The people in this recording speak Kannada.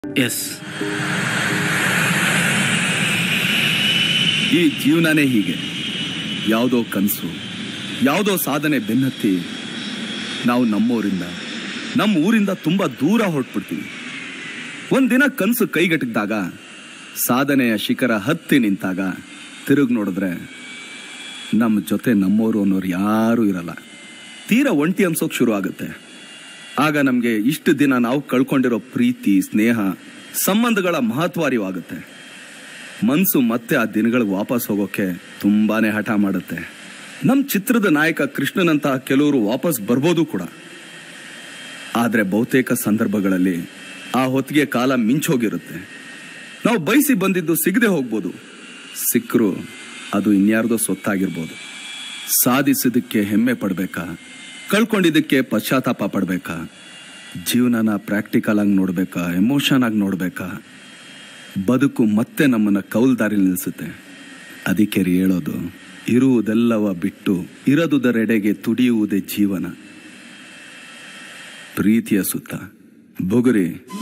ಎಸ್ ಈ ಜೀವನನೇ ಹೀಗೆ ಯಾವುದೋ ಕನಸು ಯಾವುದೋ ಸಾಧನೆ ಬೆನ್ನತ್ತಿ ನಾವು ನಮ್ಮೂರಿಂದ ನಮ್ಮ ಊರಿಂದ ತುಂಬ ದೂರ ಹೊರಟ್ಬಿಡ್ತೀವಿ ಒಂದಿನ ಕನಸು ಕೈಗಟ್ಟಿದಾಗ ಸಾಧನೆಯ ಶಿಖರ ಹತ್ತಿ ನಿಂತಾಗ ತಿರುಗಿ ನೋಡಿದ್ರೆ ನಮ್ಮ ಜೊತೆ ನಮ್ಮೋರು ಅನ್ನೋರು ಯಾರೂ ಇರಲ್ಲ ತೀರಾ ಒಂಟಿ ಅನ್ಸೋಕ್ ಶುರು ಆಗುತ್ತೆ ಆಗ ನಮಗೆ ಇಷ್ಟು ದಿನ ನಾವು ಕಳ್ಕೊಂಡಿರೋ ಪ್ರೀತಿ ಸ್ನೇಹ ಸಂಬಂಧಗಳ ಮಹತ್ವ ಅರಿವಾಗುತ್ತೆ ಮನ್ಸು ಮತ್ತೆ ಆ ದಿನಗಳಿಗೆ ವಾಪಸ್ ಹೋಗೋಕೆ ತುಂಬಾನೇ ಹಠ ಮಾಡುತ್ತೆ ನಮ್ಮ ಚಿತ್ರದ ನಾಯಕ ಕೃಷ್ಣನಂತಹ ಕೆಲವರು ವಾಪಸ್ ಬರ್ಬೋದು ಕೂಡ ಆದರೆ ಬಹುತೇಕ ಸಂದರ್ಭಗಳಲ್ಲಿ ಆ ಹೊತ್ತಿಗೆ ಕಾಲ ಮಿಂಚೋಗಿರುತ್ತೆ ನಾವು ಬಯಸಿ ಬಂದಿದ್ದು ಸಿಗದೆ ಹೋಗ್ಬೋದು ಸಿಕ್ಕರು ಅದು ಇನ್ಯಾರ್ದೋ ಸೊತ್ತಾಗಿರ್ಬೋದು ಸಾಧಿಸಿದ್ದಕ್ಕೆ ಹೆಮ್ಮೆ ಪಡ್ಬೇಕಾ ಕಳ್ಕೊಂಡಿದ್ದಕ್ಕೆ ಪಶ್ಚಾತ್ತಾಪ ಪಡ್ಬೇಕಾ ಜೀವನನ ಪ್ರಾಕ್ಟಿಕಲ್ ಆಗಿ ನೋಡ್ಬೇಕಾ ಎಮೋಷನ್ ಆಗಿ ನೋಡ್ಬೇಕಾ ಬದುಕು ಮತ್ತೆ ನಮ್ಮನ್ನ ಕೌಲ್ದಾರಿ ನಿಲ್ಲಿಸುತ್ತೆ ಅದಕ್ಕೆ ರೀ ಹೇಳೋದು ಇರುವುದೆಲ್ಲವ ಬಿಟ್ಟು ಇರದುದರೆಡೆಗೆ ತುಡಿಯುವುದೇ ಜೀವನ ಪ್ರೀತಿಯ ಸುತ್ತ ಬುಗುರಿ